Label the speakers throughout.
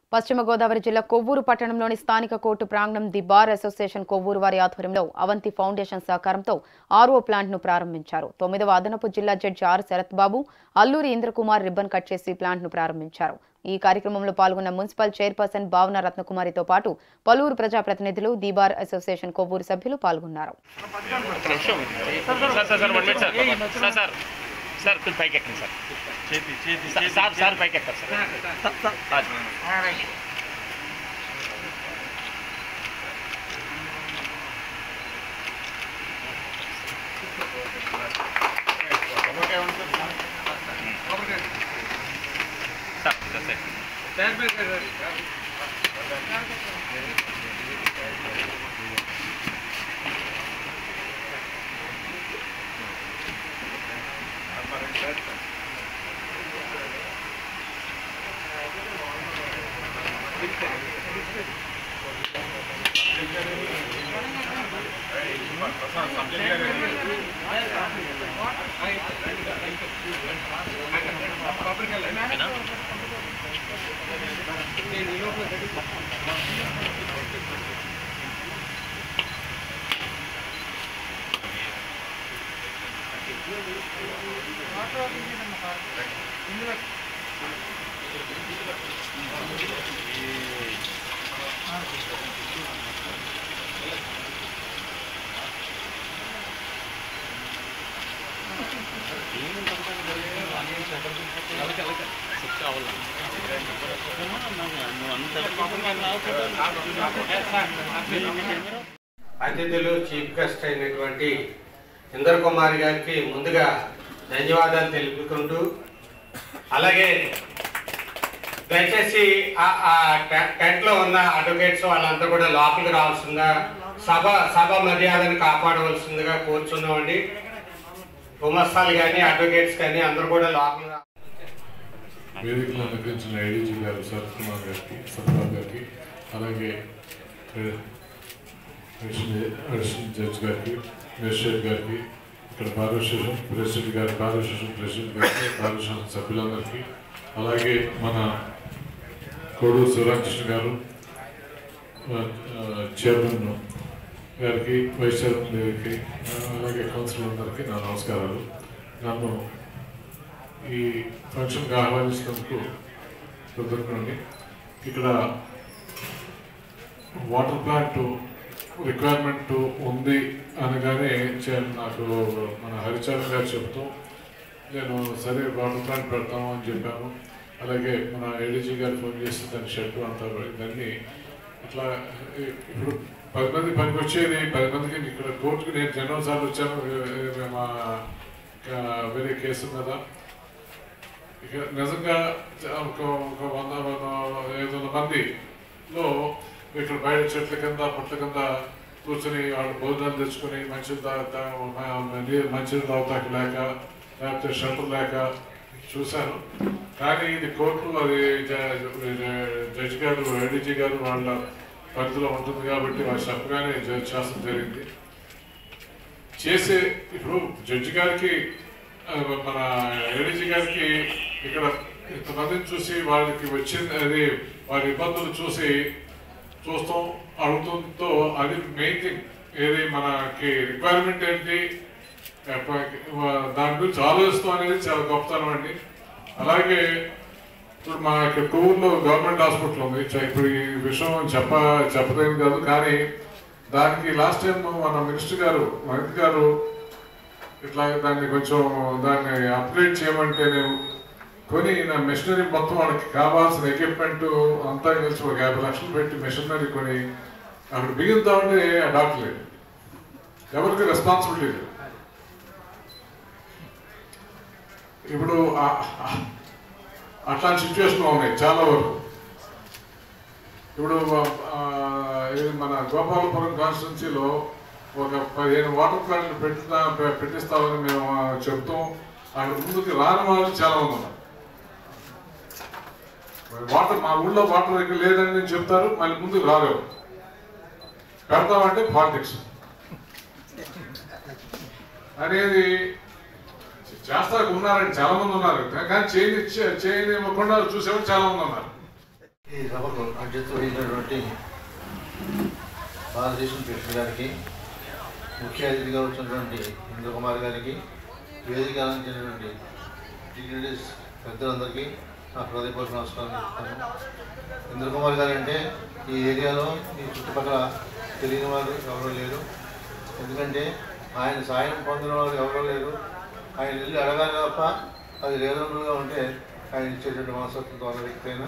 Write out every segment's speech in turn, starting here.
Speaker 1: పశ్చిమ గోదావరి జిల్లా కొవ్వూరు పట్టణంలోని స్థానిక కోర్టు ప్రాంగణం ది బార్ అసోసియేషన్ కొవ్వూరు వారి ఆధ్వర్యంలో అవంతి ఫౌండేషన్ సహకారంతో ఆర్ఓ ప్లాంట్ ను ప్రారంభించారు తొమ్మిదవ అదనపు జిల్లా judge R Sarath Babu Alluri Indrakumar ribbon cut చేసి ప్లాంట్ ను ప్రారంభించారు ఈ కార్యక్రమంలో పాల్గొన్న మున్సిపల్ చైర్పర్సన్ భావన రత్నకుమారితో పాటు పలువురు ప్రజాప్రతినిధులు ది బార్ అసోసియేషన్ కొవ్వూరు సభ్యులు పాల్గొన్నారు
Speaker 2: ఒక్క నిమిషం sir sir sir one minute sir sir sir sir కొంచెం పైకి ఎక్కండి సార్
Speaker 3: చేతి చేతి
Speaker 2: సార్, సార్ సార్ పైకి ఎక్కారు సార్ అది. సార్ సార్ సార్
Speaker 4: అతిథులు చీఫ్ గెస్ట్ అయినటువంటి ఇందర్ కుమార్ గారికి ముందుగా ధన్యవాదాలు తెలుపుకుంటూ అలాగే దయచేసి ఆ- ఆ టె- టెంట్ లో ఉన్న అడ్వకేట్స్ వాళ్ళంతా కూడా లోపలికి రావాల్సిందిగా సభ సభ మర్యాదను కాపాడవలసిందిగా కోరుచున్నామండి గుమస్తాలు కానీ అడ్వకేట్స్ కానీ అందరూ కూడా లోపల రా-
Speaker 5: వేదికలో అలంకరించిన ఐడీజీ గారు శరత్ కుమార్ గారికి సత్యపాల్ గారికి అలాగే అడిషనల్ అడిషనల్ జడ్జ్ గారికి మేజిస్ట్రేట్ గారికి ఇక్కడ బార్ అసోసియేషన్ ప్రెసిడెంట్ గారి బార్ అసోసియేషన్ ప్రెసిడెంట్ గారికి బార్ అసోసియేషన్ సభ్యులందరికీ అలాగే మన కోడూరు శివరామకృష్ణ గారు ఆ, ఆ, చైర్మన్ గారికి వైస్ చైర్మన్ గారికి ఆ, అలాగే కౌన్సిలర్ అందరికీ నా నమస్కారాలు నన్ను ఈ ఫంక్షన్కి ఆహ్వానించినందుకు కృతజ్ఞుడిని ఇక్కడ వాటర్ ప్లాంట్ రిక్వైర్మెంట్ ఉంది అనగానే చే- నాకు మన హరిచరణ్ గారు చెప్తూ నేను సరే వాటర్ ప్లాంట్ పెడతాము అని చెప్పాను అలాగే మన ఏడీజీ గారు ఫోన్ చేసి దాని షెడ్ అంతా దాన్ని ఇట్లా ఇ- ఇప్పుడు పది మంది పనికి వచ్చేది పది మందికి ఇక్కడ కోర్టుకి నేను జనరల్ సార్లు వచ్చాను ఏ- ఏ- మా కా- వేరే కేసు మీద ఇక నిజంగా ఒక ఒక వంద వంద ఐదు వందల మందిలో ఇక్కడ బయట చెట్ల కింద పుట్ల కింద కూర్చొని వాళ్ళు భోజనాలు తెచ్చుకొని మంచిలు తాగుతా నీరు మంచిలు తాగుతాకి లేక లేకపోతే షెల్టర్ లేక చూశాను కానీ ఇది కోర్టు అది జ- జ- జడ్జి గారు ఏడీజీ గారు వాళ్ళ పరిధిలో ఉంటుంది కాబట్టి వాళ్ళు చెప్పగానే జ- చేస్తడం జరిగింది చేసే ఇప్పుడు జడ్జి గారికి ఆ, మన ఏడీజీ గారికి ఇక్కడ ఇంతమందిని చూసి వాళ్ళకి వచ్చింది అది వారి ఇబ్బందులు చూసి చూస్తాం అడుగుతుందో అది మెయిన్ థింగ్ ఏది మనకి రిక్వైర్మెంట్ ఏంటి ఎప్ప- దాని గురించి ఆలోచిస్తాం అనేది చాలా గొప్పతనం అండి అలాగే ఇప్పుడు మా ఇక్కడ కొవ్వూరులో గవర్నమెంట్ హాస్పిటల్ ఉంది చ- ఇప్పుడు ఈ విషయం చెప్ప చెప్పలేదు కాదు కానీ దానికి లాస్ట్ టైం మన మినిస్టర్ గారు మహిళ గారు ఇట్లా దాన్ని కొంచెం దాన్ని అప్గ్రేడ్ చేయమంటే నేను కొని నా మిషనరీ మొత్తం వాళ్ళకి కావాల్సిన ఎక్విప్మెంట్ అంతా కలిసి ఒక యాభై లక్షలు పెట్టి మిషనరీ కొని అక్కడ బిగుతామంటే ఆ డాక్టర్ లేదు ఎవరికి రెస్పాన్సిబిలిటీ లేదు ఇప్పుడు ఆ- ఆ- అట్లాంటి సిచ్యువేషన్ ఉన్నాయి చాలా వరకు ఇప్పుడు ఆ, ఇది మన గోపాలపురం కాన్స్టిట్యున్సీలో ఒక పదిహేను వాటర్ ప్లాంట్లు పెట్టిస్తా పె- పెట్టిస్తామని మేము ఆ, చెప్తాం అక్కడ ముందుకు రాని వాళ్ళు చాలా మంది ఉన్నారు వాటర్ మా ఊళ్ళో వాటర్ ఇక్కడ లేదని నేను చెప్తారు మళ్ళీ ముందుకు రాలేవు పెడతామంటే పాలిటిక్స్ అనేది చేస్తాకు ఉన్నారండి చాలా మంది ఉన్నారు కానీ చేయని చేయనివ్వకుండా చూసేవాళ్ళు చాలా మంది ఉన్నారు
Speaker 3: ఈ సభకు అధ్యక్షత వహించినటువంటి భారతదేశం కృష్ణ గారికి ముఖ్య అతిథిగా వచ్చినటువంటి ఇంద్రకుమార్ గారికి వేదిక అందించినటువంటి డిగ్నిటీస్ పెద్దలందరికీ నా హృదయపూర్వక నమస్కారం చెప్తాను ఇంద్రకుమార్ గారు అంటే ఈ ఏరియాలో ఈ చుట్టుపక్కల తెలియని వారు ఎవరూ లేరు ఎందుకంటే ఆయన సాయం పొందిన వారు ఎవరూ లేరు ఆయన వెళ్ళి అడగాలి తప్ప అది రీజనబుల్గా ఉంటే ఆయన ఇచ్చేటువంటి మనస్తత్వంతో ఉన్న వ్యక్తి అయినా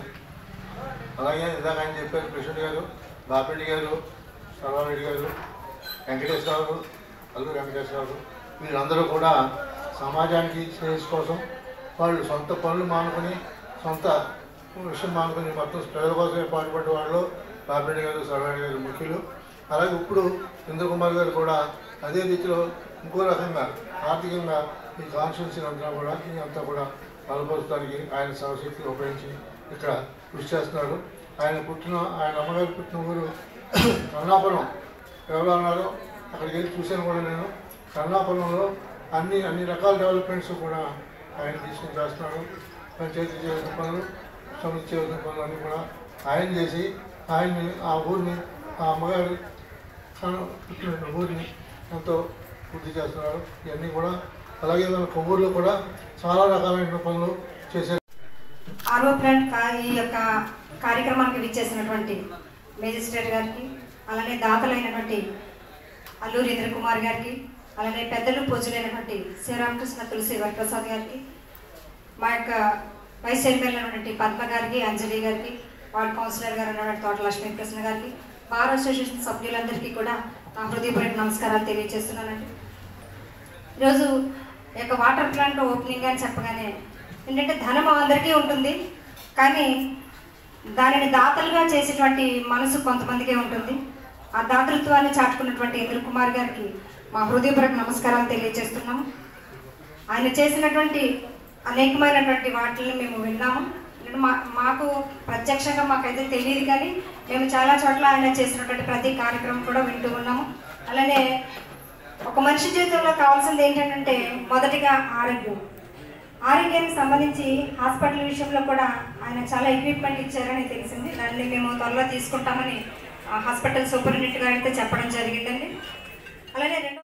Speaker 3: అలాగే ఇందాక ఆయన చెప్పారు కృష్ణుడు గారు బాపెడ్డి గారు సర్వారెడ్డి గారు వెంకటేశ్వరరావు అల్లు వెంకటేశ్వరరావు వీళ్ళందరూ కూడా సమాజానికి శ్రేయస్ కోసం వాళ్ళు సొంత పనులు మానుకొని సొంత విషయం మానుకొని మొత్తం ప్రజల కోసమే పాటుపడ్డ వాళ్ళు బాపెడ్డి గారు సర్వారెడ్డి గారు ముఖ్యులు అలాగే ఇప్పుడు ఇంద్రకుమార్ గారు కూడా అదే రీతిలో ఇంకో రకంగా ఆర్థికంగా ఈ కాన్స్టిట్యూన్సీ అంతా కూడా ఈ అంతా కూడా బలపరుచడానికి ఆయన సవశక్తి ఉపయోగించి ఇక్కడ కృషి చేస్తున్నారు ఆయన పుట్టిన ఆయన అమ్మగారు పుట్టిన ఊరు కరుణాపురం ఎవరు అన్నారో అక్కడికి వెళ్ళి చూశాను కూడా నేను కరుణాపురంలో అన్ని అన్ని రకాల డెవలప్మెంట్స్ కూడా ఆయన తీసుకుని చేస్తున్నారు పంచాయతీ చేసిన పనులు సమితి చేసిన పనులు అన్నీ కూడా ఆయన చేసి ఆయన్ని ఆ ఊరిని ఆ అమ్మగారు కను- పుట్టిన ఊరిని ఎంతో వృద్ధి చేస్తున్నారు ఇవన్నీ కూడా అలాగే మన కొవ్వూరులో కూడా చాలా రకాలైన పనులు చేసే
Speaker 6: ఆరో ప్లాంట్ కా- ఈ యొక్క కార్యక్రమానికి విచ్చేసినటువంటి మేజిస్ట్రేట్ గారికి అలానే దాతలైనటువంటి అల్లూరి ఇంద్ర కుమార్ గారికి అలానే పెద్దలు పూజలైనటువంటి శ్రీరామకృష్ణ తులసి వరప్రసాద్ గారికి మా యొక్క వైస్ చైర్మన్ అయినటువంటి పద్మ గారికి అంజలి గారికి వార్డ్ కౌన్సిలర్ గారు అయినటువంటి తోట లక్ష్మీకృష్ణ గారికి బార్ అసోసియేషన్ సభ్యులందరికీ కూడా నా హృదయపూర్వక నమస్కారాలు తెలియజేస్తున్నానండి ఈరోజు ఈ యొక్క వాటర్ ప్లాంట్ ఓపెనింగ్ అని చెప్పగానే ఏంటంటే ధనం అందరికీ ఉంటుంది కానీ దానిని దాతలుగా చేసేటువంటి మనసు కొంతమందికే ఉంటుంది ఆ దాతృత్వాన్ని చాటుకున్నటువంటి ఇంద్ర కుమార్ గారికి మా హృదయపూర్వక నమస్కారాలు తెలియజేస్తున్నాము ఆయన చేసినటువంటి అనేకమైనటువంటి వాటిని మేము విన్నాము అంటే మా మాకు ప్రత్యక్షంగా మాకైతే తెలియదు కానీ మేము చాలా చోట్ల ఆయన చేసినటువంటి ప్రతి కార్యక్రమం కూడా వింటూ ఉన్నాము అలానే ఒక మనిషి జీవితంలో కావాల్సింది ఏంటంటే మొదటిగా ఆరోగ్యం ఆరోగ్యానికి సంబంధించి హాస్పిటల్ విషయంలో కూడా ఆయన చాలా ఎక్విప్మెంట్ ఇచ్చారని తెలిసింది దాన్ని మేము త్వరలో తీసుకుంటామని ఆ హాస్పిటల్ సూపరింటెండెంట్ గారు అయితే చెప్పడం జరిగిందండి అలానే రెండు